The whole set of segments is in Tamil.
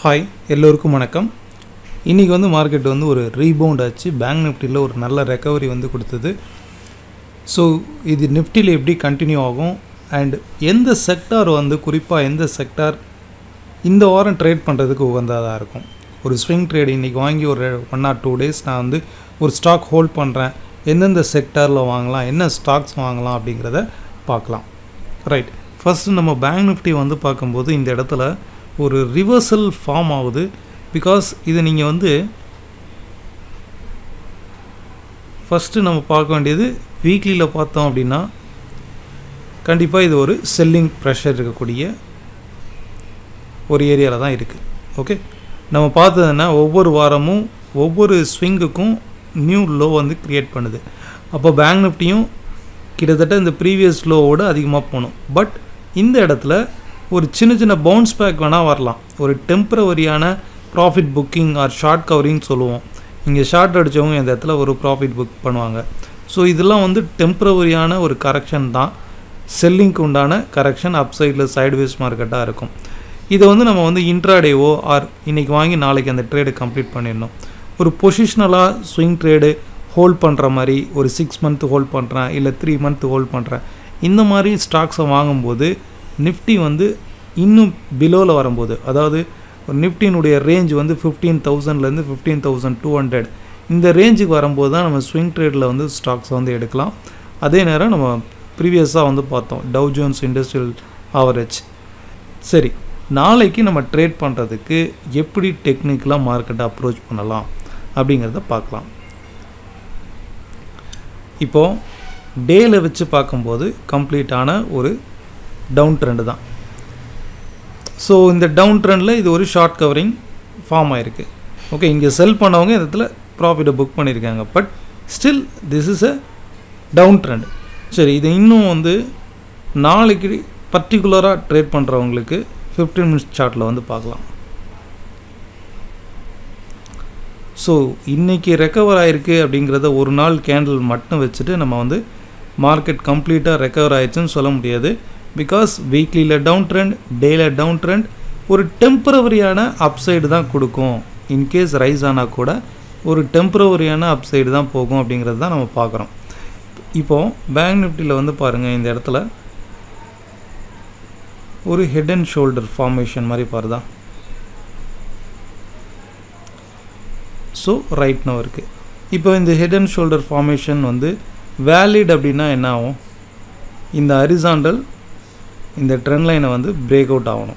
ஹாய் எல்லோருக்கும் வணக்கம் இன்றைக்கி வந்து மார்க்கெட் வந்து ஒரு ரீபவுண்ட் ஆச்சு பேங்க் நிஃப்டியில் ஒரு நல்ல ரெக்கவரி வந்து கொடுத்தது ஸோ இது நிஃப்டியில் எப்படி கண்டினியூ ஆகும் அண்ட் எந்த செக்டார் வந்து குறிப்பாக எந்த செக்டார் இந்த வாரம் ட்ரேட் பண்ணுறதுக்கு உகந்ததாக இருக்கும் ஒரு ஸ்விங் ட்ரேட் இன்றைக்கி வாங்கி ஒரு ஒன் ஆர் டூ டேஸ் நான் வந்து ஒரு ஸ்டாக் ஹோல்ட் பண்ணுறேன் எந்தெந்த செக்டாரில் வாங்கலாம் என்ன ஸ்டாக்ஸ் வாங்கலாம் அப்படிங்கிறத பார்க்கலாம் ரைட் ஃபஸ்ட்டு நம்ம பேங்க் நிஃப்டி வந்து பார்க்கும்போது இந்த இடத்துல ஒரு ரிவர்சல் ஃபார்ம் ஆகுது பிகாஸ் இது நீங்கள் வந்து ஃபஸ்ட்டு நம்ம பார்க்க வேண்டியது வீக்லியில் பார்த்தோம் அப்படின்னா கண்டிப்பாக இது ஒரு செல்லிங் ப்ரெஷர் இருக்கக்கூடிய ஒரு ஏரியாவில் தான் இருக்குது ஓகே நம்ம பார்த்ததுன்னா ஒவ்வொரு வாரமும் ஒவ்வொரு ஸ்விங்குக்கும் நியூ லோ வந்து க்ரியேட் பண்ணுது அப்போ பேங்க் நிஃப்டியும் கிட்டத்தட்ட இந்த ப்ரீவியஸ் லோவோட அதிகமாக போகணும் பட் இந்த இடத்துல ஒரு சின்ன சின்ன பவுன்ஸ் பேக் வேணால் வரலாம் ஒரு டெம்பரவரியான profit booking or short covering சொல்லுவோம் இங்கே ஷார்ட் அடித்தவங்க இந்த இடத்துல ஒரு ப்ராஃபிட் புக் பண்ணுவாங்க ஸோ இதெல்லாம் வந்து டெம்பரவரியான ஒரு கரெக்ஷன் தான் செல்லிங்க்கு உண்டான கரெக்ஷன் அப்சைடில் சைட்வேஸ் மார்க்கெட்டாக இருக்கும் இதை வந்து நம்ம வந்து இன்ட்ராடேவோ ஆர் இன்றைக்கி வாங்கி நாளைக்கு அந்த ட்ரேடு கம்ப்ளீட் பண்ணிடணும் ஒரு பொசிஷ்னலாக ஸ்விங் ட்ரேடு ஹோல்ட் பண்ணுற மாதிரி ஒரு சிக்ஸ் மந்த் ஹோல்ட் பண்ணுறேன் இல்லை த்ரீ மந்த் ஹோல்ட் பண்ணுறேன் இந்த மாதிரி ஸ்டாக்ஸை வாங்கும்போது நிஃப்டி வந்து இன்னும் பிலோவில் வரும்போது அதாவது ஒரு நிஃப்டினுடைய ரேஞ்ச் வந்து ஃபிஃப்டீன் தௌசண்ட்லேருந்து ஃபிஃப்டீன் தௌசண்ட் டூ ஹண்ட்ரட் இந்த ரேஞ்சுக்கு வரும்போது தான் நம்ம ஸ்விங் ட்ரேடில் வந்து ஸ்டாக்ஸை வந்து எடுக்கலாம் அதே நேரம் நம்ம ப்ரீவியஸாக வந்து பார்த்தோம் டவ் ஜோன்ஸ் இண்டஸ்ட்ரியல் ஆவரேஜ் சரி நாளைக்கு நம்ம ட்ரேட் பண்ணுறதுக்கு எப்படி டெக்னிக்கலாக மார்க்கெட்டை அப்ரோச் பண்ணலாம் அப்படிங்கிறத பார்க்கலாம் இப்போது டேயில் வச்சு பார்க்கும்போது கம்ப்ளீட்டான ஒரு டவுன் ட்ரெண்டு தான் ஸோ இந்த டவுன் ட்ரெண்டில் இது ஒரு ஷார்ட் கவரிங் ஃபார்ம் ஆகிருக்கு ஓகே இங்கே செல் பண்ணவங்க இந்த இடத்துல ப்ராஃபிட்டை புக் பண்ணியிருக்காங்க but still this is a down trend சரி இது இன்னும் வந்து நாளைக்கு பர்டிகுலராக ட்ரேட் பண்ணுறவங்களுக்கு ஃபிஃப்டீன் மினிட்ஸ் சார்ட்டில் வந்து பார்க்கலாம் ஸோ இன்றைக்கி ரெக்கவர் ஆகிருக்கு அப்படிங்கிறத ஒரு நாள் கேண்டில் மட்டும் வச்சுட்டு நம்ம வந்து மார்க்கெட் கம்ப்ளீட்டாக ரெக்கவர் ஆயிடுச்சுன்னு சொல்ல முடியாது பிகாஸ் வீக்லியில் டவுன் ட்ரெண்ட் டேயில் டவுன் ட்ரெண்ட் ஒரு டெம்பரவரியான அப்சைடு தான் கொடுக்கும் இன்கேஸ் ரைஸ் ஆனால் கூட ஒரு டெம்பரவரியான அப்சைடு தான் போகும் அப்படிங்கிறது தான் நம்ம பார்க்குறோம் இப்போது பேங்க் நிஃப்டியில் வந்து பாருங்கள் இந்த இடத்துல ஒரு ஹெட் அண்ட் ஷோல்டர் ஃபார்மேஷன் மாதிரி பாருதா ஸோ ரைட் நோ இருக்குது இப்போ இந்த ஹெட் அண்ட் ஷோல்டர் ஃபார்மேஷன் வந்து வேலிட் அப்படின்னா என்ன ஆகும் இந்த அரிசாண்டல் இந்த ட்ரெண்ட் லைனை வந்து பிரேக் அவுட் ஆகணும்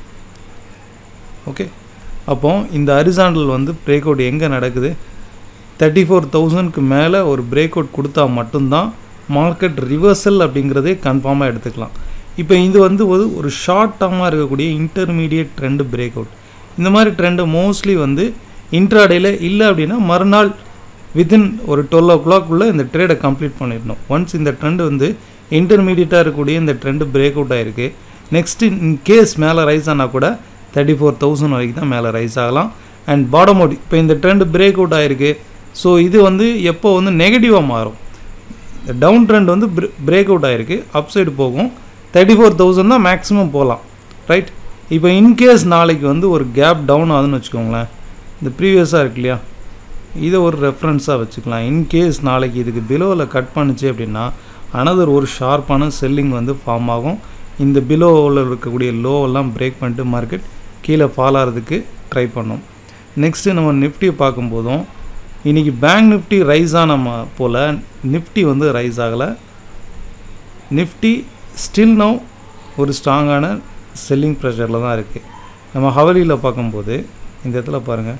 ஓகே அப்போ இந்த அரிசாண்டல் வந்து பிரேக் அவுட் எங்கே நடக்குது தேர்ட்டி ஃபோர் தௌசண்ட்க்கு மேலே ஒரு பிரேக் அவுட் கொடுத்தா மட்டும்தான் மார்க்கெட் ரிவர்சல் அப்படிங்கிறதே கன்ஃபார்மாக எடுத்துக்கலாம் இப்போ இது வந்து ஒரு ஒரு ஷார்ட் டேர்மாக இருக்கக்கூடிய இன்டர்மீடியட் ட்ரெண்டு பிரேக் அவுட் இந்த மாதிரி ட்ரெண்டு மோஸ்ட்லி வந்து இன்ட்ராடேயில் இல்லை அப்படின்னா மறுநாள் வித்தின் ஒரு டுவெல் ஓ கிளாக்குள்ளே இந்த ட்ரேடை கம்ப்ளீட் பண்ணிடணும் ஒன்ஸ் இந்த ட்ரெண்ட் வந்து இன்டர்மீடியட்டாக இருக்கக்கூடிய இந்த ட்ரெண்டு பிரேக் அவுட் ஆகிருக்கு நெக்ஸ்ட்டு இன் கேஸ் மேலே ரைஸ் ஆனால் கூட தேர்ட்டி ஃபோர் தௌசண்ட் வரைக்கும் தான் மேலே ரைஸ் ஆகலாம் அண்ட் பாடம் அவுட் இப்போ இந்த ட்ரெண்டு பிரேக் அவுட் ஆகிருக்கு ஸோ இது வந்து எப்போ வந்து நெகட்டிவாக மாறும் இந்த டவுன் ட்ரெண்ட் வந்து பிரேக் அவுட் ஆகிருக்கு அப் சைடு போகும் தேர்ட்டி ஃபோர் தௌசண்ட் தான் மேக்ஸிமம் போகலாம் ரைட் இப்போ இன்கேஸ் நாளைக்கு வந்து ஒரு கேப் டவுன் ஆகுதுன்னு வச்சுக்கோங்களேன் இந்த ப்ரீவியஸாக இருக்கு இல்லையா இதை ஒரு ரெஃபரன்ஸாக வச்சுக்கலாம் இன்கேஸ் நாளைக்கு இதுக்கு பிலோவில் கட் பண்ணுச்சு அப்படின்னா அனதர் ஒரு ஷார்ப்பான செல்லிங் வந்து ஃபார்ம் ஆகும் இந்த பிலோவில் இருக்கக்கூடிய லோவெல்லாம் பிரேக் பண்ணிட்டு மார்க்கெட் கீழே ஃபால் ஆகிறதுக்கு ட்ரை பண்ணோம் நெக்ஸ்ட்டு நம்ம நிஃப்டியை பார்க்கும்போதும் இன்றைக்கி பேங்க் நிஃப்டி ரைஸ் ஆன போல் நிஃப்டி வந்து ரைஸ் ஆகலை நிஃப்டி ஸ்டில் நோ ஒரு ஸ்ட்ராங்கான செல்லிங் ப்ரெஷரில் தான் இருக்குது நம்ம ஹவலியில் பார்க்கும்போது இந்த இடத்துல பாருங்கள்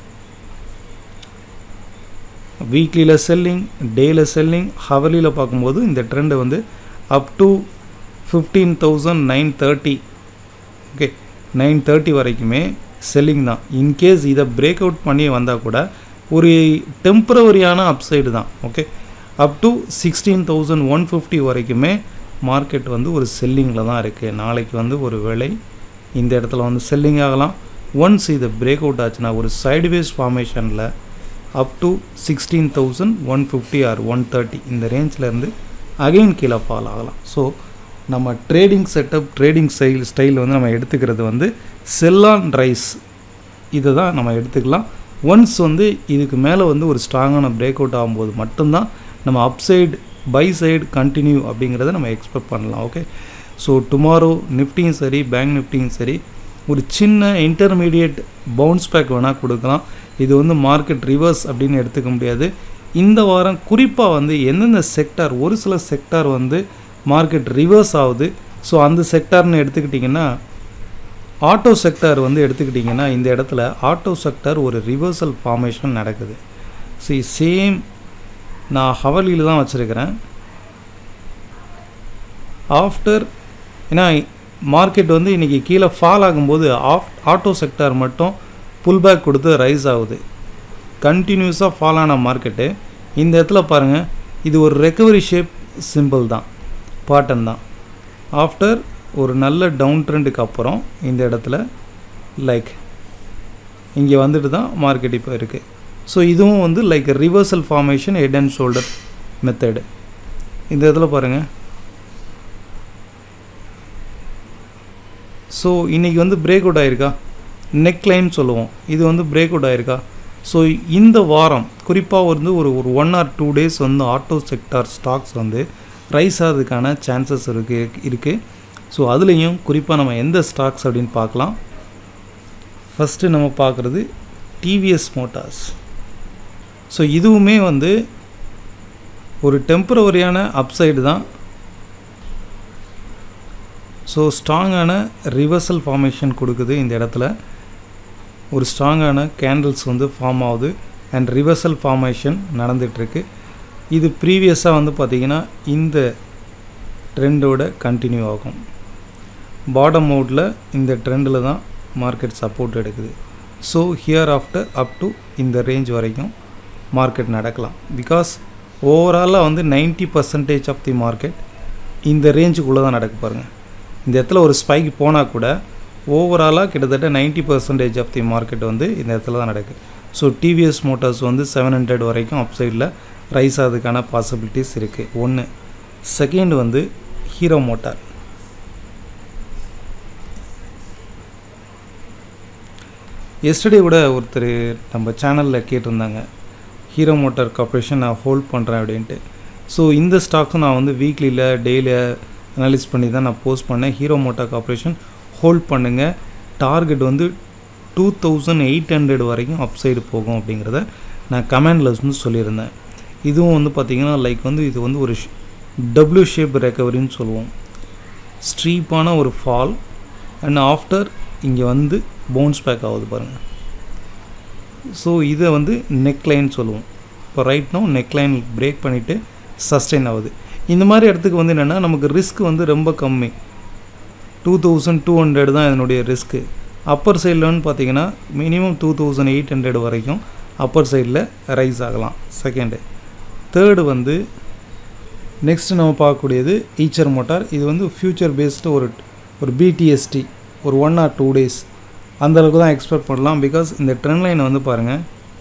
வீக்லியில் செல்லிங் டேயில் செல்லிங் ஹவலியில் பார்க்கும்போது இந்த ட்ரெண்டு வந்து up to fifteen thousand nine thirty okay nine thirty வரைக்குமே செல்லிங் தான் இன்கேஸ் இதை பிரேக் அவுட் பண்ணி வந்தால் கூட ஒரு டெம்பரவரியான அப்சைடு தான் okay up to sixteen thousand one fifty வரைக்குமே மார்க்கெட் வந்து ஒரு செல்லிங்கில் தான் இருக்குது நாளைக்கு வந்து ஒரு விலை இந்த இடத்துல வந்து செல்லிங் ஆகலாம் ஒன்ஸ் இது பிரேக் அவுட் ஆச்சுன்னா ஒரு சைடுவேஸ் ஃபார்மேஷனில் up to sixteen thousand one fifty or one thirty இந்த ரேஞ்சிலேருந்து அகெயின் கீழே ஃபால் ஆகலாம் ஸோ நம்ம trading setup trading style style வந்து நம்ம எடுத்துக்கிறது வந்து செல் ஆன் ரைஸ் இதை தான் நம்ம எடுத்துக்கலாம் ஒன்ஸ் வந்து இதுக்கு மேலே வந்து ஒரு ஸ்ட்ராங்கான பிரேக் அவுட் ஆகும்போது மட்டும்தான் நம்ம அப்சைடு பை சைடு கண்டினியூ அப்படிங்கிறத நம்ம எக்ஸ்பெக்ட் பண்ணலாம் ஓகே ஸோ டுமாரோ நிஃப்டியும் சரி பேங்க் நிஃப்டியும் சரி ஒரு சின்ன இன்டர்மீடியட் பவுன்ஸ் பேக் வேணால் கொடுக்கலாம் இது வந்து மார்க்கெட் ரிவர்ஸ் அப்படின்னு எடுத்துக்க முடியாது இந்த வாரம் குறிப்பாக வந்து எந்தெந்த செக்டார் ஒரு சில செக்டார் வந்து மார்க்கெட் ரிவர்ஸ் ஆகுது ஸோ அந்த செக்டார்னு எடுத்துக்கிட்டிங்கன்னா ஆட்டோ செக்டார் வந்து எடுத்துக்கிட்டிங்கன்னா இந்த இடத்துல ஆட்டோ செக்டார் ஒரு ரிவர்சல் ஃபார்மேஷன் நடக்குது சி சேம் நான் ஹவலியில் தான் வச்சுருக்கிறேன் ஆஃப்டர் ஏன்னா மார்க்கெட் வந்து இன்றைக்கி கீழே ஃபால் ஆகும்போது ஆஃப் ஆட்டோ செக்டார் மட்டும் புல் பேக் கொடுத்து ரைஸ் ஆகுது கண்டினியூஸாக ஃபால் ஆன மார்க்கெட்டு இந்த இடத்துல பாருங்கள் இது ஒரு ரெக்கவரி ஷேப் சிம்பிள் தான் பாட்டன் தான் ஆஃப்டர் ஒரு நல்ல டவுன் ட்ரெண்டுக்கு அப்புறம் இந்த இடத்துல லைக் இங்கே வந்துட்டு தான் மார்க்கெட் இப்போ இருக்குது ஸோ இதுவும் வந்து like reversal formation head and shoulder method இந்த இடத்துல பாருங்கள் ஸோ இன்றைக்கி வந்து பிரேக் அவுட் ஆகிருக்கா நெக் லைன் சொல்லுவோம் இது வந்து பிரேக் அவுட் ஆகிருக்கா ஸோ இந்த வாரம் குறிப்பாக வந்து ஒரு ஒரு ஒன் ஆர் டூ டேஸ் வந்து ஆட்டோ செக்டார் ஸ்டாக்ஸ் வந்து ரைஸ் ஆகிறதுக்கான சான்சஸ் இருக்குது இருக்குது ஸோ அதுலேயும் குறிப்பாக நம்ம எந்த ஸ்டாக்ஸ் அப்படின்னு பார்க்கலாம் ஃபஸ்ட்டு நம்ம பார்க்குறது டிவிஎஸ் மோட்டார்ஸ் ஸோ இதுவுமே வந்து ஒரு டெம்பரவரியான அப்சைடு தான் ஸோ ஸ்ட்ராங்கான ரிவர்சல் ஃபார்மேஷன் கொடுக்குது இந்த இடத்துல ஒரு ஸ்ட்ராங்கான கேண்டில்ஸ் வந்து ஃபார்ம் ஆகுது அண்ட் ரிவர்சல் ஃபார்மேஷன் நடந்துகிட்ருக்கு இது ப்ரீவியஸாக வந்து பார்த்திங்கன்னா இந்த ட்ரெண்டோட கண்டினியூ ஆகும் பாட்டம் மோடில் இந்த ட்ரெண்டில் தான் மார்க்கெட் சப்போர்ட் எடுக்குது so here after up to இந்த ரேஞ்ச் வரைக்கும் மார்க்கெட் நடக்கலாம் பிகாஸ் ஓவராலாக வந்து ninety percentage of the market இந்த ரேஞ்சுக்குள்ளே தான் நடக்க பாருங்கள் இந்த இடத்துல ஒரு ஸ்பைக் போனால் கூட ஓவராலாக கிட்டத்தட்ட ninety percentage of the market வந்து இந்த இடத்துல தான் நடக்குது ஸோ டிவிஎஸ் மோட்டார்ஸ் வந்து செவன் ஹண்ட்ரட் வரைக்கும் அப்சைடில் ரைஸ் ஆகிறதுக்கான பாசிபிலிட்டிஸ் இருக்குது ஒன்று செகண்ட் வந்து ஹீரோ மோட்டார் எஸ்டர்டே கூட ஒருத்தர் நம்ம சேனலில் கேட்டிருந்தாங்க ஹீரோ மோட்டார் கார்பரேஷன் நான் ஹோல்ட் பண்ணுறேன் அப்படின்ட்டு ஸோ இந்த ஸ்டாக்ஸும் நான் வந்து வீக்லியில் டெய்லியில் அனலைஸ் பண்ணி தான் நான் போஸ்ட் பண்ணேன் ஹீரோ மோட்டார் கார்பரேஷன் ஹோல்ட் பண்ணுங்கள் டார்கெட் வந்து டூ தௌசண்ட் எயிட் ஹண்ட்ரட் வரைக்கும் அப்சைடு போகும் அப்படிங்கிறத நான் கமெண்டில் வந்து சொல்லியிருந்தேன் இதுவும் வந்து பார்த்திங்கன்னா லைக் வந்து இது வந்து ஒரு டபுள்யூ ஷேப் ரெக்கவரின்னு சொல்லுவோம் ஸ்ட்ரீப்பான ஒரு ஃபால் அண்ட் ஆஃப்டர் இங்கே வந்து பவுன்ஸ் பேக் ஆகுது பாருங்கள் ஸோ இதை வந்து நெக்லைன் சொல்லுவோம் இப்போ ரைட்னோ நெக்லைன் பிரேக் பண்ணிவிட்டு சஸ்டெயின் ஆகுது இந்த மாதிரி இடத்துக்கு வந்து என்னென்னா நமக்கு ரிஸ்க் வந்து ரொம்ப கம்மி டூ தௌசண்ட் டூ ஹண்ட்ரட் தான் இதனுடைய ரிஸ்க்கு அப்பர் சைட்லன்னு பார்த்தீங்கன்னா minimum two thousand eight hundred வரைக்கும் அப்பர் சைடில் ரைஸ் ஆகலாம் செகண்டு தேர்டு வந்து நெக்ஸ்ட் நம்ம பார்க்கக்கூடியது ஈச்சர் மோட்டார் இது வந்து ஃப்யூச்சர் பேஸ்டு ஒரு ஒரு பிடிஎஸ்டி ஒரு ஒன் ஆர் டூ டேஸ் அந்தளவுக்கு தான் எக்ஸ்பெக்ட் பண்ணலாம் பிகாஸ் இந்த ட்ரெண்ட் லைனை வந்து பாருங்கள்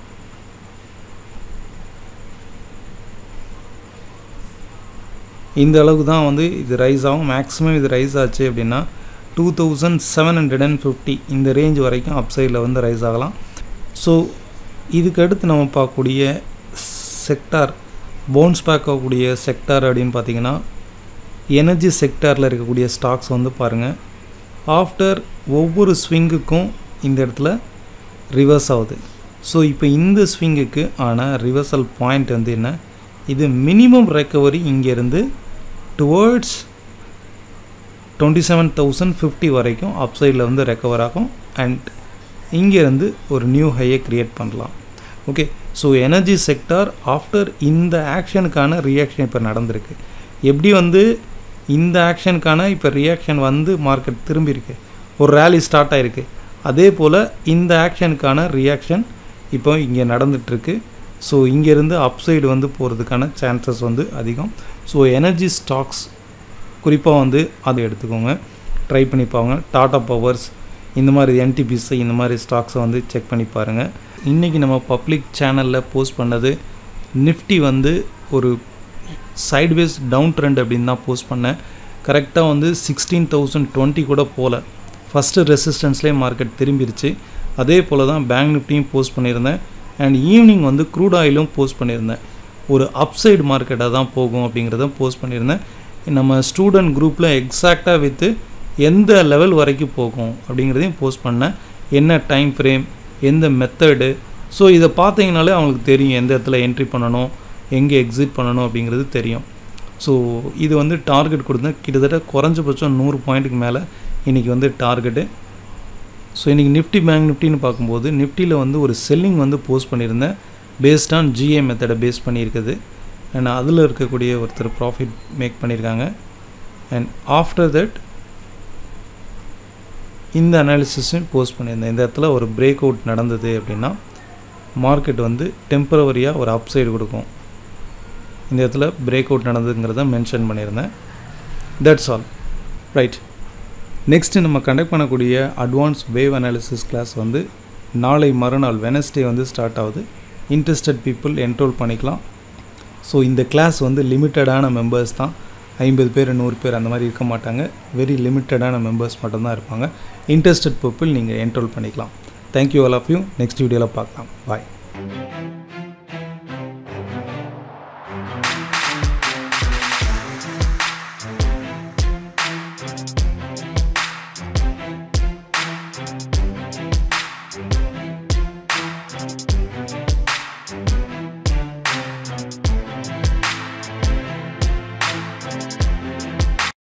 இந்த அளவுக்கு தான் வந்து இது ரைஸ் ஆகும் மேக்ஸிமம் இது ரைஸ் ஆச்சு அப்படின்னா two thousand seven hundred and fifty இந்த ரேஞ்ச் வரைக்கும் அப்சைடில் வந்து ரைஸ் ஆகலாம் ஸோ இதுக்கு அடுத்து நம்ம பார்க்கக்கூடிய செக்டார் பவுன்ஸ் பேக் ஆகக்கூடிய செக்டார் அப்படின்னு பார்த்தீங்கன்னா எனர்ஜி செக்டாரில் இருக்கக்கூடிய ஸ்டாக்ஸ் வந்து பாருங்கள் ஆஃப்டர் ஒவ்வொரு ஸ்விங்குக்கும் இந்த இடத்துல ரிவர்ஸ் ஆகுது ஸோ இப்போ இந்த ஸ்விங்குக்கு ஆன ரிவர்சல் பாயிண்ட் வந்து என்ன இது மினிமம் ரெக்கவரி இங்கேருந்து towards twenty seven thousand fifty வரைக்கும் அப்சைடில் வந்து ரெக்கவர் ஆகும் அண்ட் இங்கேருந்து ஒரு நியூ ஹையை க்ரியேட் பண்ணலாம் okay so energy sector after இந்த ஆக்ஷனுக்கான ரியாக்ஷன் இப்போ நடந்திருக்கு எப்படி வந்து இந்த ஆக்ஷனுக்கான இப்போ ரியாக்ஷன் வந்து மார்க்கெட் திரும்பியிருக்கு ஒரு ரேலி ஸ்டார்ட் ஆகிருக்கு அதே போல் இந்த ஆக்ஷனுக்கான ரியாக்ஷன் இப்போ இங்கே நடந்துகிட்ருக்கு ஸோ இங்கேருந்து அப்சைடு வந்து போகிறதுக்கான சான்சஸ் வந்து அதிகம் ஸோ எனர்ஜி ஸ்டாக்ஸ் குறிப்பாக வந்து அதை எடுத்துக்கோங்க ட்ரை பண்ணி பாருங்க டாடா பவர்ஸ் இந்த மாதிரி என்டிபிசி இந்த மாதிரி ஸ்டாக்ஸை வந்து செக் பண்ணி பாருங்கள் இன்றைக்கி நம்ம பப்ளிக் சேனலில் போஸ்ட் பண்ணது நிஃப்டி வந்து ஒரு சைட்வேஸ் டவுன் ட்ரெண்ட் அப்படின்னு தான் போஸ்ட் பண்ணேன் கரெக்டாக வந்து சிக்ஸ்டீன் தௌசண்ட் டுவெண்ட்டி கூட போகல ஃபஸ்ட்டு ரெசிஸ்டன்ஸ்லேயே மார்க்கெட் திரும்பிருச்சு அதே போல் தான் பேங்க் நிஃப்டியும் போஸ்ட் பண்ணியிருந்தேன் அண்ட் ஈவினிங் வந்து க்ரூட் ஆயிலும் போஸ்ட் பண்ணியிருந்தேன் ஒரு அப்சைடு மார்க்கெட்டாக தான் போகும் அப்படிங்கிறத போஸ்ட் பண்ணியிருந்தேன் நம்ம ஸ்டூடெண்ட் குரூப்பில் எக்ஸாக்டாக வித்து எந்த லெவல் வரைக்கும் போகும் அப்படிங்கிறதையும் போஸ்ட் பண்ணேன் என்ன டைம் ஃப்ரேம் எந்த மெத்தடு ஸோ இதை பார்த்தீங்கனாலே அவங்களுக்கு தெரியும் எந்த இடத்துல என்ட்ரி பண்ணணும் எங்கே எக்ஸிட் பண்ணணும் அப்படிங்கிறது தெரியும் ஸோ இது வந்து டார்கெட் கொடுத்தேன் கிட்டத்தட்ட குறைஞ்சபட்சம் நூறு பாயிண்ட்டுக்கு மேலே இன்றைக்கி வந்து டார்கெட்டு ஸோ இன்றைக்கி நிஃப்டி பேங்க் நிஃப்டின்னு பார்க்கும்போது நிஃப்டியில் வந்து ஒரு செல்லிங் வந்து போஸ்ட் பண்ணியிருந்தேன் பேஸ்ட் ஆன் ஜிஏ மெத்தடை பேஸ் பண்ணியிருக்குது அண்ட் அதில் இருக்கக்கூடிய ஒருத்தர் ப்ராஃபிட் மேக் பண்ணியிருக்காங்க அண்ட் ஆஃப்டர் தட் இந்த அனாலிசிஸும் போஸ்ட் பண்ணியிருந்தேன் இந்த இடத்துல ஒரு பிரேக் அவுட் நடந்தது அப்படின்னா மார்க்கெட் வந்து டெம்பரவரியாக ஒரு அப்சைடு கொடுக்கும் இந்த இடத்துல பிரேக் அவுட் நடந்ததுங்கிறத மென்ஷன் பண்ணியிருந்தேன் தட்ஸ் ஆல் ரைட் நெக்ஸ்ட்டு நம்ம கண்டக்ட் பண்ணக்கூடிய அட்வான்ஸ் வேவ் அனாலிசிஸ் கிளாஸ் வந்து நாளை மறுநாள் வெனஸ்டே வந்து ஸ்டார்ட் ஆகுது இன்ட்ரெஸ்டட் பீப்புள் என்ரோல் பண்ணிக்கலாம் ஸோ இந்த கிளாஸ் வந்து லிமிட்டடான மெம்பர்ஸ் தான் ஐம்பது பேர் நூறு பேர் அந்த மாதிரி இருக்க மாட்டாங்க வெரி லிமிட்டடான மெம்பர்ஸ் மட்டும்தான் இருப்பாங்க இன்ட்ரெஸ்டட் பீப்புள் நீங்கள் என்ரோல் பண்ணிக்கலாம் thank you all of you next வீடியோவில் பார்க்கலாம் பாய்